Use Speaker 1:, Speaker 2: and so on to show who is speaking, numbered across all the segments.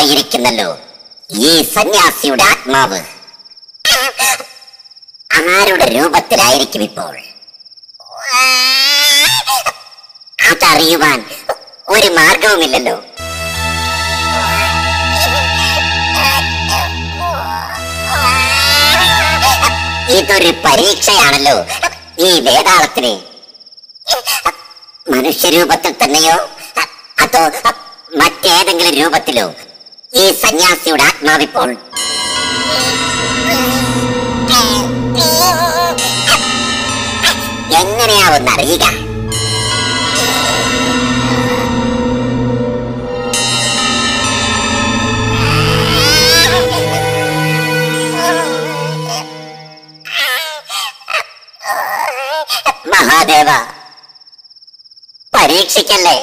Speaker 1: ആയിരിക്കുന്നല്ലോ ഈ സന്യാസിയുടെ ആത്മാവ് ആരുടെ രൂപത്തിലായിരിക്കും ഇപ്പോൾ അതറിയുവാൻ ഒരു മാർഗവുമില്ലല്ലോ ഇതൊരു പരീക്ഷയാണല്ലോ ഈ വേതാളത്തിന് മനുഷ്യരൂപത്തിൽ തന്നെയോ അതോ മറ്റേതെങ്കിലും രൂപത്തിലോ ഈ സന്യാസിയുടെ ആത്മാവിപ്പോൾ എങ്ങനെയാവുന്ന അറിയുക മഹാദേവ പരീക്ഷിക്കല്ലേ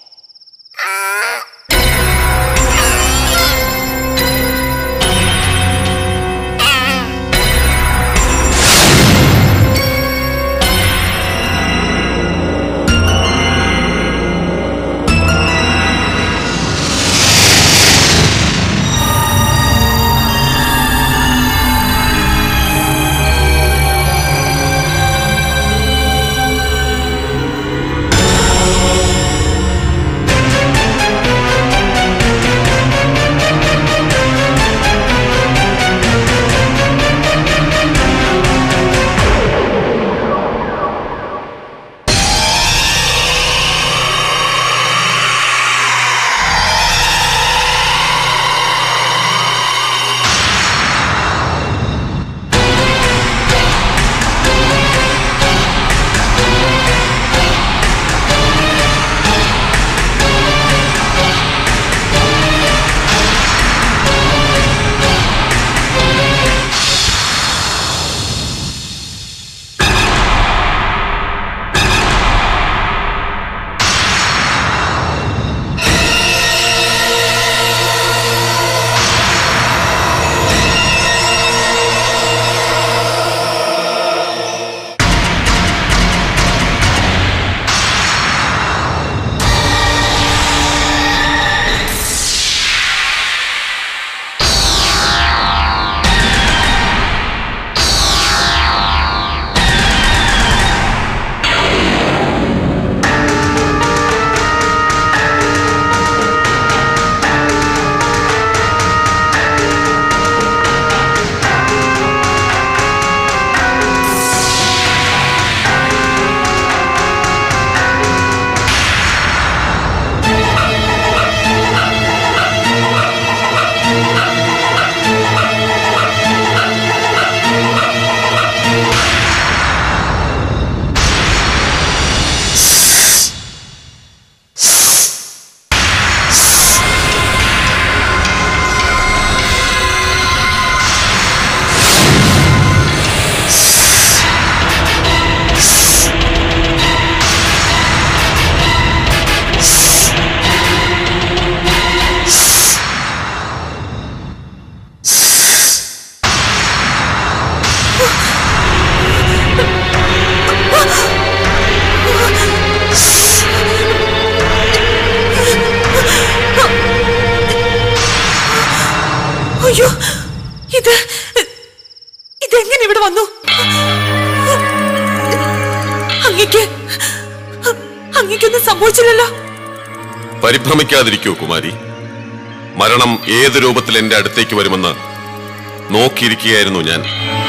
Speaker 2: അയ്യോ ഇത് ഇതെങ്ങനെ ഇവിടെ വന്നു അങ്ങക്ക് അങ്ങക്കൊന്നും സംഭവിച്ചില്ലല്ലോ
Speaker 3: പരിഭ്രമിക്കാതിരിക്കൂ കുമാരി മരണം ഏത് രൂപത്തിൽ എന്റെ അടുത്തേക്ക് വരുമെന്ന് നോക്കിയിരിക്കുകയായിരുന്നു ഞാൻ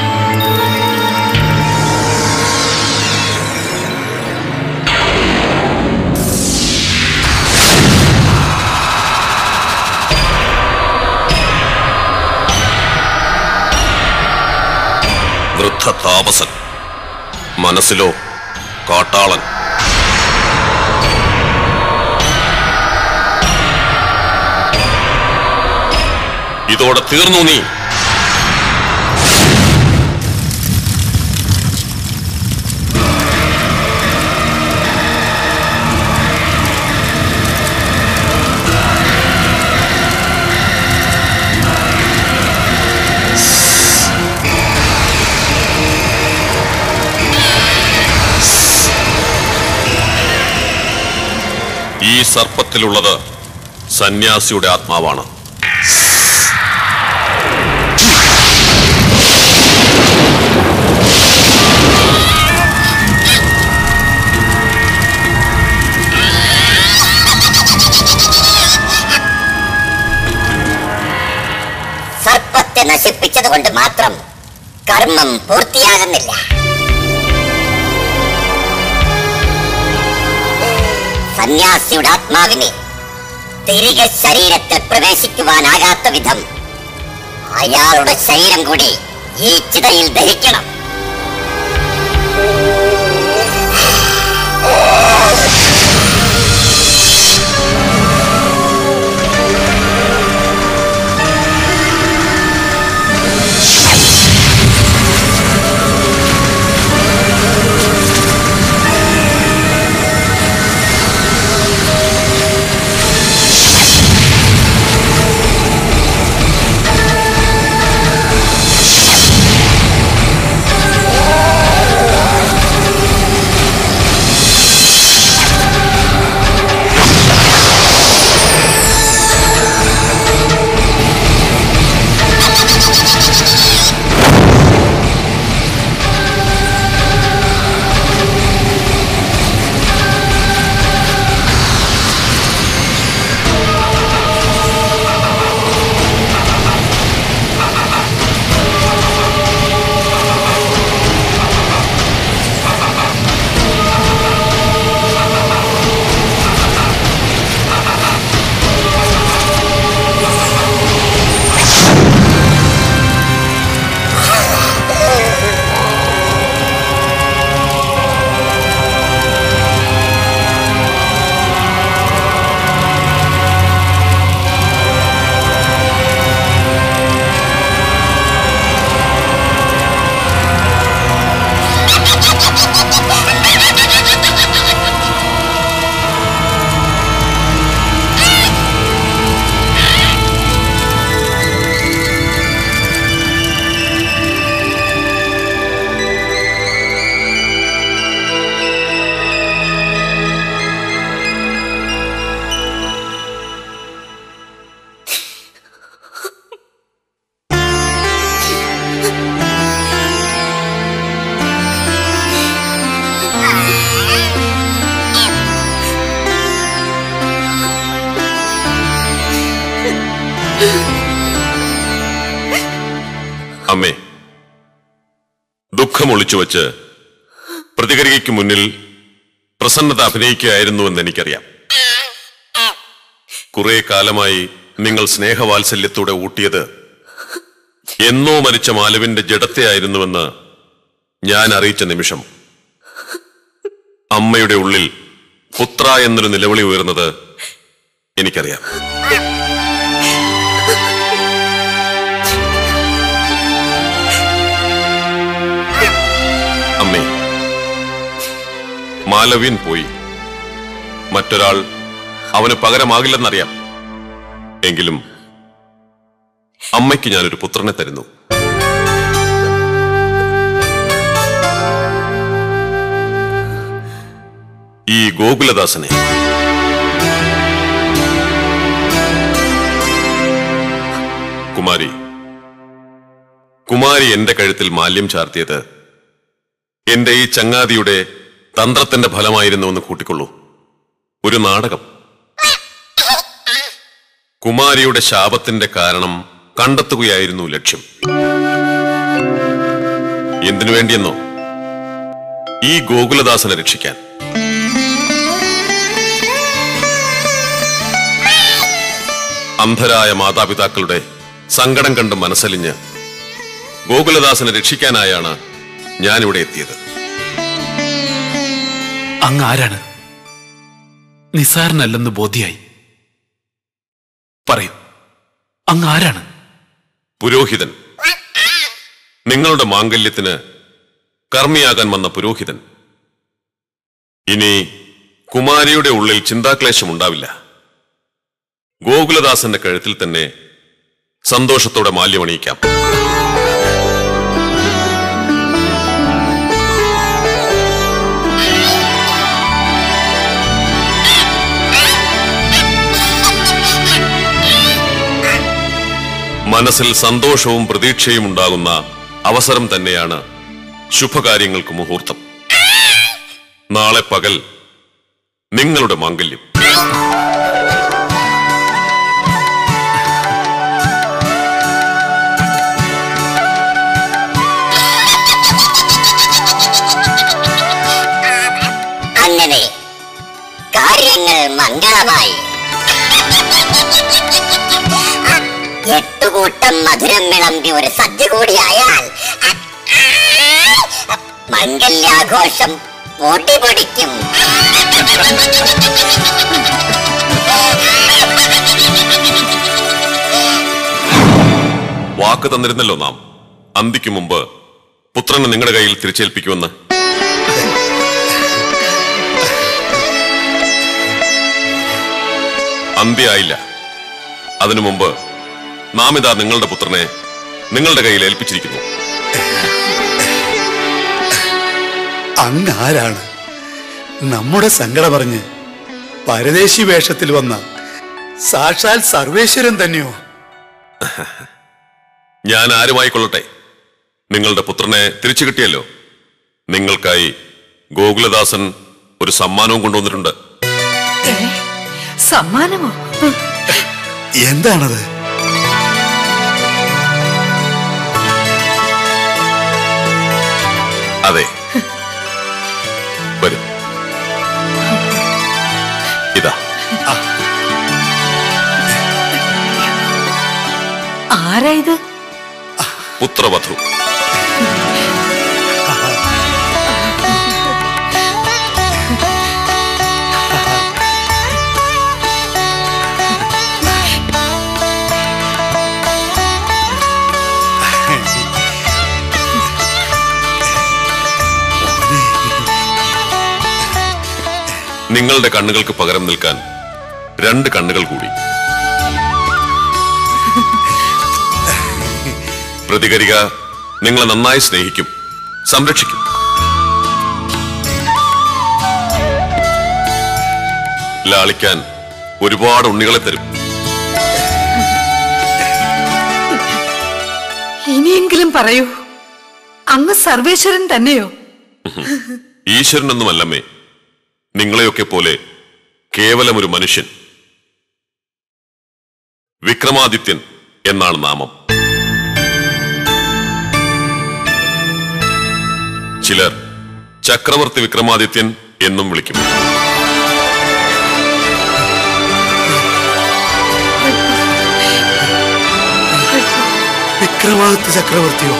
Speaker 3: വൃദ്ധ താപസൻ മനസ്സിലോ കാട്ടാളൻ ഇതോടെ തീർന്നു നീ ഈ സർപ്പത്തിലുള്ളത് സന്യാസിയുടെ ആത്മാവാണ്
Speaker 1: രൂപത്തെ നശിപ്പിച്ചത് കൊണ്ട് മാത്രം കർമ്മം പൂർത്തിയാകുന്നില്ല സന്യാസിയുടെ ആത്മാവിനെ തിരികെ ശരീരത്തിൽ പ്രവേശിക്കുവാനാകാത്ത വിധം അയാളുടെ ശരീരം കൂടി ഈ ചിതയിൽ ദഹിക്കണം
Speaker 3: അമ്മേ ദുഃഖം ഒളിച്ചു വച്ച് പ്രതികരിക്കും മുന്നിൽ പ്രസന്നത അഭിനയിക്കുകയായിരുന്നുവെന്ന് എനിക്കറിയാം കുറെ കാലമായി നിങ്ങൾ സ്നേഹവാത്സല്യത്തോടെ ഊട്ടിയത് എന്നോ മരിച്ച മാലവിന്റെ ജഡത്തെയായിരുന്നുവെന്ന് ഞാൻ അറിയിച്ച നിമിഷം അമ്മയുടെ ഉള്ളിൽ പുത്ര എന്നൊരു നിലവിളി ഉയർന്നത് എനിക്കറിയാം അമ്മേ മാലവ്യൻ പോയി മറ്റൊരാൾ അവന് പകരമാകില്ലെന്നറിയാം എങ്കിലും അമ്മയ്ക്ക് ഞാനൊരു പുത്രനെ തരുന്നു ഈ ഗോകുലദാസനെ കുമാരി കുമാരി എന്റെ കഴുത്തിൽ മാല്യം ചാർത്തിയത് എന്റെ ഈ ചങ്ങാതിയുടെ തന്ത്രത്തിന്റെ ഫലമായിരുന്നുവെന്ന് കൂട്ടിക്കൊള്ളൂ ഒരു നാടകം കുമാരിയുടെ ശാപത്തിന്റെ കാരണം കണ്ടെത്തുകയായിരുന്നു ലക്ഷ്യം എന്തിനു വേണ്ടിയെന്നോ ഈ ഗോകുലദാസനെ രക്ഷിക്കാൻ അന്ധരായ മാതാപിതാക്കളുടെ സങ്കടം കണ്ട് മനസ്സലിഞ്ഞ് ഗോകുലദാസനെ രക്ഷിക്കാനായാണ് ഞാനിവിടെ എത്തിയത്
Speaker 4: അങ്ങ് ആരാണ് നിസാരനല്ലെന്ന് ബോധ്യായി പറയൂ അങ്ങ് ആരാണ്
Speaker 3: പുരോഹിതൻ നിങ്ങളുടെ മാംഗല്യത്തിന് കർമ്മിയാകാൻ വന്ന പുരോഹിതൻ ഇനി കുമാരിയുടെ ഉള്ളിൽ ചിന്താക്ലേശം ഉണ്ടാവില്ല ഗോകുലദാസന്റെ കഴുത്തിൽ തന്നെ സന്തോഷത്തോടെ മാല്യമണിയിക്കാം മനസ്സിൽ സന്തോഷവും പ്രതീക്ഷയും ഉണ്ടാകുന്ന അവസരം തന്നെയാണ് ശുഭകാര്യങ്ങൾക്ക് മുഹൂർത്തം നാളെ പകൽ നിങ്ങളുടെ മാംഗല്യം
Speaker 1: കൂട്ടം മധുരം വിളമ്പി ഒരു സദ്യ കൂടിയായാൽ മംഗല്യാഘോഷം പൊടി പൊടിക്കും
Speaker 3: വാക്ക് തന്നിരുന്നല്ലോ നാം അന്തിക്ക് മുമ്പ് പുത്രനെ നിങ്ങളുടെ കയ്യിൽ തിരിച്ചേൽപ്പിക്കുമെന്ന് അന്ത്യായില്ല അതിനു മുമ്പ് നാം ഇതാ നിങ്ങളുടെ പുത്രനെ നിങ്ങളുടെ കയ്യിൽ ഏൽപ്പിച്ചിരിക്കുന്നു
Speaker 5: അങ്ങ് ആരാണ് നമ്മുടെ സങ്കടം പറഞ്ഞ് പരദേശി വേഷത്തിൽ വന്ന സാക്ഷാൽ സർവേശ്വരൻ തന്നെയോ
Speaker 3: ഞാൻ ആരുമായിക്കൊള്ളട്ടെ നിങ്ങളുടെ പുത്രനെ തിരിച്ചു കിട്ടിയല്ലോ നിങ്ങൾക്കായി ഗോകുലദാസൻ ഒരു സമ്മാനവും കൊണ്ടുവന്നിട്ടുണ്ട്
Speaker 2: ഏ, സമ്മാനമോ
Speaker 5: എന്താണത്
Speaker 3: അതെ വരൂ ഇതാ
Speaker 2: ആരാ ഇത്
Speaker 3: പുത്രവധു നിങ്ങളുടെ കണ്ണുകൾക്ക് പകരം നിൽക്കാൻ രണ്ട് കണ്ണുകൾ കൂടി പ്രതികരിക നിങ്ങളെ നന്നായി സ്നേഹിക്കും സംരക്ഷിക്കും ലാളിക്കാൻ ഒരുപാട് ഉണ്ണികളെ തരും
Speaker 2: ഇനിയെങ്കിലും പറയൂ അങ്ങ് സർവേശ്വരൻ തന്നെയോ
Speaker 3: ഈശ്വരനൊന്നുമല്ലമ്മേ നിങ്ങളെയൊക്കെ പോലെ കേവലം ഒരു മനുഷ്യൻ വിക്രമാദിത്യൻ എന്നാണ് നാമം ചിലർ ചക്രവർത്തി വിക്രമാദിത്യൻ എന്നും വിളിക്കും
Speaker 5: വിക്രമാദിത്യ ചക്രവർത്തിയോ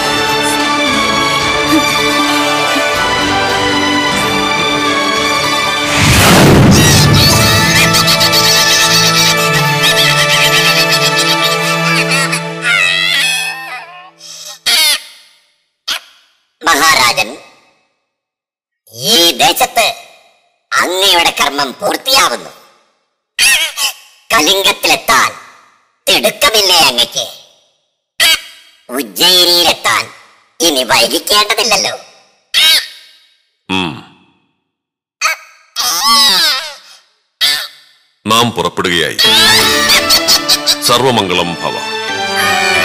Speaker 1: മഹാരാജൻ ഈ ദേശത്ത് അങ്ങയുടെ കർമ്മം പൂർത്തിയാവുന്നു കലിംഗത്തിലെത്താൻ തിടുക്കമില്ലേ അങ്ങയ്ക്ക് ഉജ്ജയിനിയിലെത്താൻ ഇനി വൈകിക്കേണ്ടതില്ലല്ലോ
Speaker 3: ഉം. നാം പുറപ്പെടുകയായി സർവമംഗളം ഭവ